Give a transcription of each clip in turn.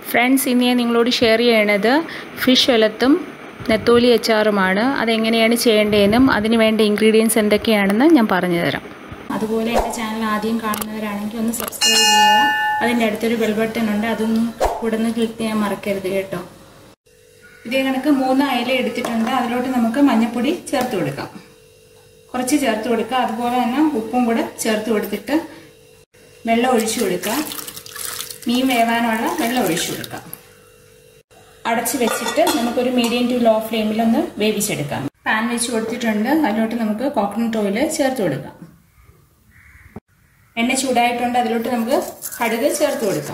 friends ഇന്ന് ഞാൻ നിങ്ങളോട് ഷെയർ ചെയ്യണത് ഫിഷ് ഒലത്തും നെത്തോലി അച്ചാറുമാണ് അതെങ്ങനെയാണ് ചെയ്യേണ്ടതെന്നും അതിന് വേണ്ട ഇൻഗ്രീഡിയൻസ് എന്തൊക്കെയാണെന്ന് ഞാൻ പറഞ്ഞു തരാം അതുപോലെ എൻ്റെ ചാനൽ ആദ്യം കാണുന്നവരാണെങ്കിൽ ഒന്ന് സബ്സ്ക്രൈബ് ചെയ്യുക അതിൻ്റെ അടുത്തൊരു ബെൽ ബട്ടൺ ഉണ്ട് അതൊന്നും കൂടെ ഒന്ന് ക്ലിക്ക് ചെയ്യാൻ മറക്കരുത് കേട്ടോ ഇതേ കണക്ക് മൂന്ന് അയല എടുത്തിട്ടുണ്ട് അതിലോട്ട് നമുക്ക് മഞ്ഞൾപ്പൊടി ചേർത്ത് കൊടുക്കാം കുറച്ച് ചേർത്ത് കൊടുക്കുക അതുപോലെ തന്നെ ഉപ്പും കൂടെ ചേർത്ത് കൊടുത്തിട്ട് വെള്ളം ഒഴിച്ചു കൊടുക്കുക മീൻ വേവാനുള്ള വെള്ളം ഒഴിച്ചു കൊടുക്കാം അടച്ച് വെച്ചിട്ട് നമുക്കൊരു മീഡിയം ടു ലോ ഫ്ലെയിമിൽ ഒന്ന് വേവിച്ചെടുക്കാം പാൻ വെച്ച് കൊടുത്തിട്ടുണ്ട് അതിലോട്ട് നമുക്ക് കോക്കനട്ട് ഓയിൽ ചേർത്ത് കൊടുക്കാം എണ്ണ ചൂടായിട്ടുണ്ട് അതിലോട്ട് നമുക്ക് കടുക് ചേർത്ത് കൊടുക്കാം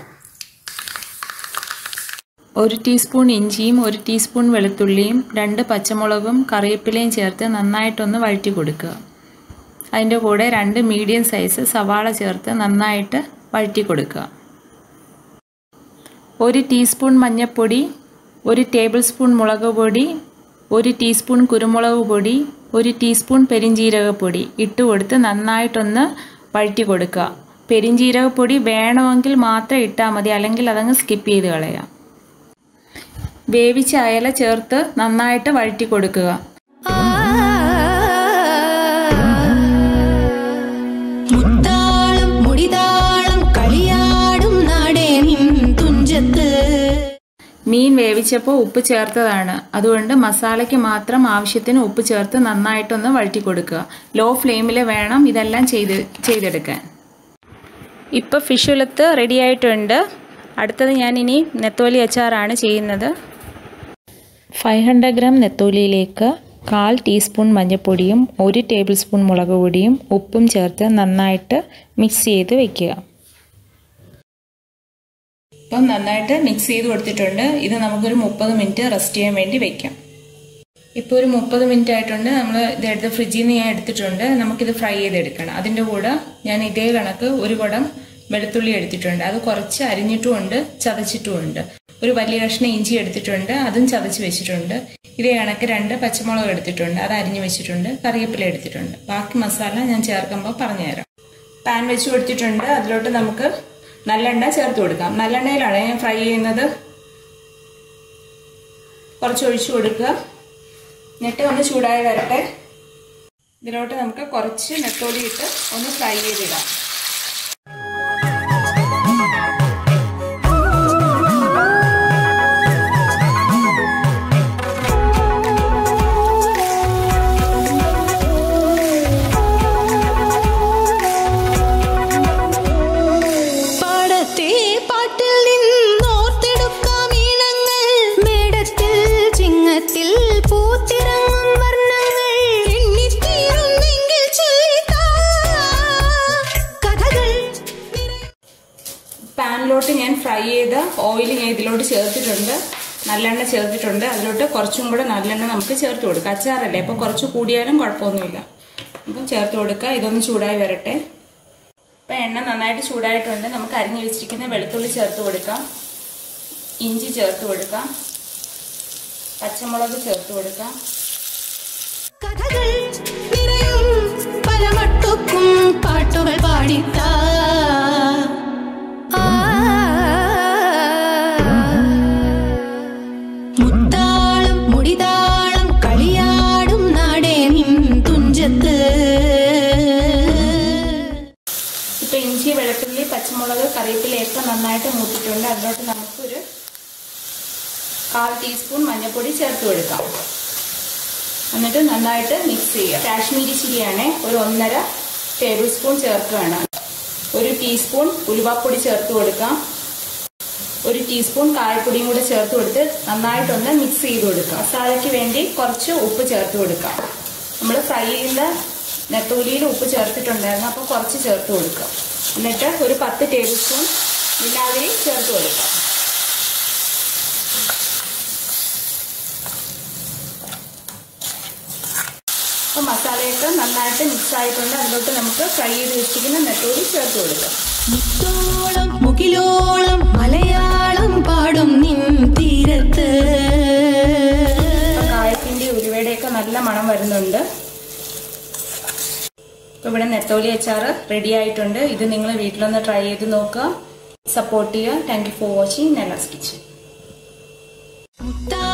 ഒരു ടീസ്പൂൺ ഇഞ്ചിയും ഒരു ടീസ്പൂൺ വെളുത്തുള്ളിയും രണ്ട് പച്ചമുളകും കറിവേപ്പിലയും ചേർത്ത് നന്നായിട്ടൊന്ന് വഴറ്റി കൊടുക്കുക അതിൻ്റെ കൂടെ രണ്ട് മീഡിയം സൈസ് സവാള ചേർത്ത് നന്നായിട്ട് വഴറ്റി കൊടുക്കുക ഒരു ടീസ്പൂൺ മഞ്ഞൾപ്പൊടി ഒരു ടേബിൾ സ്പൂൺ മുളക് പൊടി ഒരു ടീസ്പൂൺ കുരുമുളക് പൊടി ഒരു ടീസ്പൂൺ പെരിഞ്ജീരകപ്പൊടി ഇട്ട് കൊടുത്ത് നന്നായിട്ടൊന്ന് വഴറ്റി കൊടുക്കുക പെരിഞ്ജീരകപ്പൊടി വേണമെങ്കിൽ മാത്രം ഇട്ടാൽ മതി അല്ലെങ്കിൽ അതങ്ങ് സ്കിപ്പ് ചെയ്ത് കളയാം വേവിച്ച അയല ചേർത്ത് നന്നായിട്ട് വഴറ്റി കൊടുക്കുക മുത്താളം മുടിതാളം കളിയാടും നാടേ നിൻ തുഞ്ചത്ത് മീൻ വേവിച്ചപ്പോൾ ഉപ്പ് ചേർത്തതാണ് അതുകൊണ്ട് മസാലയ്ക്ക് മാത്രം ആവശ്യത്തിന് ഉപ്പ് ചേർത്ത് നന്നായിട്ടൊന്ന് വഴറ്റി കൊടുക്കുക ലോ ഫ്ലെയിമിൽ വേണം ഇതെല്ലാം ചെയ്ത് ചെയ്തെടുക്കാൻ ഇപ്പോൾ ഫിഷ് ഉലത്ത് റെഡി ആയിട്ടുണ്ട് അടുത്തത് ഞാൻ ഇനി നെത്തോലി അച്ചാറാണ് ചെയ്യുന്നത് ഫൈവ് ഹൺഡ്രഡ് ഗ്രാം നെത്തോലിയിലേക്ക് കാൽ ടീസ്പൂൺ മഞ്ഞൾപ്പൊടിയും ഒരു ടേബിൾ സ്പൂൺ മുളക് പൊടിയും ഉപ്പും ചേർത്ത് നന്നായിട്ട് മിക്സ് ചെയ്ത് വെക്കുക ഇപ്പം നന്നായിട്ട് മിക്സ് ചെയ്ത് കൊടുത്തിട്ടുണ്ട് ഇത് നമുക്കൊരു മുപ്പത് മിനിറ്റ് റെസ്റ്റ് ചെയ്യാൻ വേണ്ടി വെക്കാം ഇപ്പോൾ ഒരു മുപ്പത് മിനിറ്റ് ആയിട്ടുണ്ട് നമ്മൾ ഇതെടുത്ത് ഫ്രിഡ്ജിൽ നിന്ന് ഞാൻ എടുത്തിട്ടുണ്ട് നമുക്കിത് ഫ്രൈ ചെയ്തെടുക്കണം അതിൻ്റെ കൂടെ ഞാൻ ഇതേ കണക്ക് ഒരു കുടം വെളുത്തുള്ളി എടുത്തിട്ടുണ്ട് അത് കുറച്ച് അരിഞ്ഞിട്ടുമുണ്ട് ചതച്ചിട്ടുമുണ്ട് ഒരു വലിയ കഷ്ണം ഇഞ്ചി എടുത്തിട്ടുണ്ട് അതും ചതച്ച് വെച്ചിട്ടുണ്ട് ഇതേ കണക്ക് രണ്ട് പച്ചമുളക് എടുത്തിട്ടുണ്ട് അത് അരിഞ്ഞു വെച്ചിട്ടുണ്ട് കറിവേപ്പില എടുത്തിട്ടുണ്ട് ബാക്കി മസാല ഞാൻ ചേർക്കുമ്പോൾ പറഞ്ഞുതരാം പാൻ വെച്ച് കൊടുത്തിട്ടുണ്ട് അതിലോട്ട് നമുക്ക് നല്ലെണ്ണ ചേർത്ത് കൊടുക്കാം നല്ലെണ്ണയിലാണ് ഞാൻ ഫ്രൈ ചെയ്യുന്നത് കുറച്ച് ഒഴിച്ചു കൊടുക്കുക എന്നിട്ട് ഒന്ന് ചൂടായി വരട്ടെ ഇതിലോട്ട് നമുക്ക് കുറച്ച് നെത്തോലി ഇട്ട് ഒന്ന് ഫ്രൈ ചെയ്തിടാം പാടത്തെ പാട്ടിൽ നിന്നോർത്തെടുക്കാം ഈണങ്ങൾ മേടത്തിൽ ചിങ്ങത്തിൽ പൂത്തിറങ്ങും വർണ്ണങ്ങൾ എണ്ണിത്തീരുന്നെങ്കിൽ ചൊല്ലിത്താ കഥകൾ പാനിലോട്ട് ഞാൻ ഫ്രൈ ചെയ്ത ഓയിൽ ഞാൻ ഇതിലോട്ട് ചേർത്തിട്ടുണ്ട് നല്ലെണ്ണ ചേർത്തിട്ടുണ്ട് അതിലോട്ട് കുറച്ചും കൂടെ നല്ലെണ്ണ നമുക്ക് ചേർത്ത് കൊടുക്കാം അച്ചാറല്ലേ അപ്പോൾ കുറച്ച് കൂടിയാലും കുഴപ്പമൊന്നുമില്ല അപ്പം ചേർത്ത് കൊടുക്കുക ഇതൊന്ന് ചൂടായി വരട്ടെ ഇപ്പം എണ്ണ നന്നായിട്ട് ചൂടായിട്ടുണ്ട് നമുക്ക് അരിഞ്ഞു വെച്ചിരിക്കുന്ന വെളുത്തുള്ളി ചേർത്ത് കൊടുക്കാം ഇഞ്ചി ചേർത്ത് കൊടുക്കാം പച്ചമുളക് ചേർത്ത് കൊടുക്കാം കഥകൾ നിറയും പല മട്ടുക്കും പാട്ടുകൾ പാടിത്താ മുത്താളം മുടിതാളം കളിയാടും നാടേ നിൻ തുഞ്ചത്ത് ഇപ്പൊ ഇഞ്ചി വെളുത്തുള്ളി പച്ചമുളക് കറിവേപ്പിലയൊക്കെ നന്നായിട്ട് മൂത്തിട്ടുണ്ട് അതിലോട്ട് നമുക്കൊരു കാൽ ടീസ്പൂൺ മഞ്ഞൾപ്പൊടി ചേർത്ത് കൊടുക്കാം എന്നിട്ട് നന്നായിട്ട് മിക്സ് ചെയ്യുക കാശ്മീരി ചില്ലിയാണ് ഒരു ഒന്നര ടേബിൾ സ്പൂൺ ചേർക്കുകയാണ് ഒരു ടീസ്പൂൺ ഉലുവാപ്പൊടി ചേർത്ത് കൊടുക്കാം ഒരു ടീസ്പൂൺ കായപ്പൊടിയും കൂടെ ചേർത്ത് കൊടുത്ത് നന്നായിട്ടൊന്ന് മിക്സ് ചെയ്ത് കൊടുക്കുക മസാലയ്ക്ക് വേണ്ടി കുറച്ച് ഉപ്പ് ചേർത്ത് കൊടുക്കാം നമ്മൾ ഫ്രൈ ചെയ്യുന്ന നെത്തോലിയിൽ ഉപ്പ് ചേർത്തിട്ടുണ്ടായിരുന്നു അപ്പോൾ കുറച്ച് ചേർത്ത് കൊടുക്കുക എന്നിട്ട് ഒരു പത്ത് ടേബിൾ സ്പൂൺ വിനാഗിരി ചേർത്ത് കൊടുക്കാം അപ്പോൾ മസാലയൊക്കെ നന്നായിട്ട് മിക്സ് ആയിട്ടുണ്ട് അതിലോട്ട് നമുക്ക് ഫ്രൈ ചെയ്ത് വെച്ചിരിക്കുന്ന നെത്തോലി ചേർത്ത് കൊടുക്കാം മുത്തോളം മുകിലോളം മലയാളം പാടും നിൻ തീരത്ത് ഇപ്പം കായത്തിൻ്റെ ഉരുവയുടെയൊക്കെ നല്ല മണം വരുന്നുണ്ട് ഇപ്പോൾ ഇവിടെ നെത്തോലി അച്ചാർ റെഡി ആയിട്ടുണ്ട് ഇത് നിങ്ങൾ വീട്ടിലൊന്ന് ട്രൈ ചെയ്ത് നോക്കുക സപ്പോർട്ട് ചെയ്യുക thank you for watching Nellas kitchen മുത്താ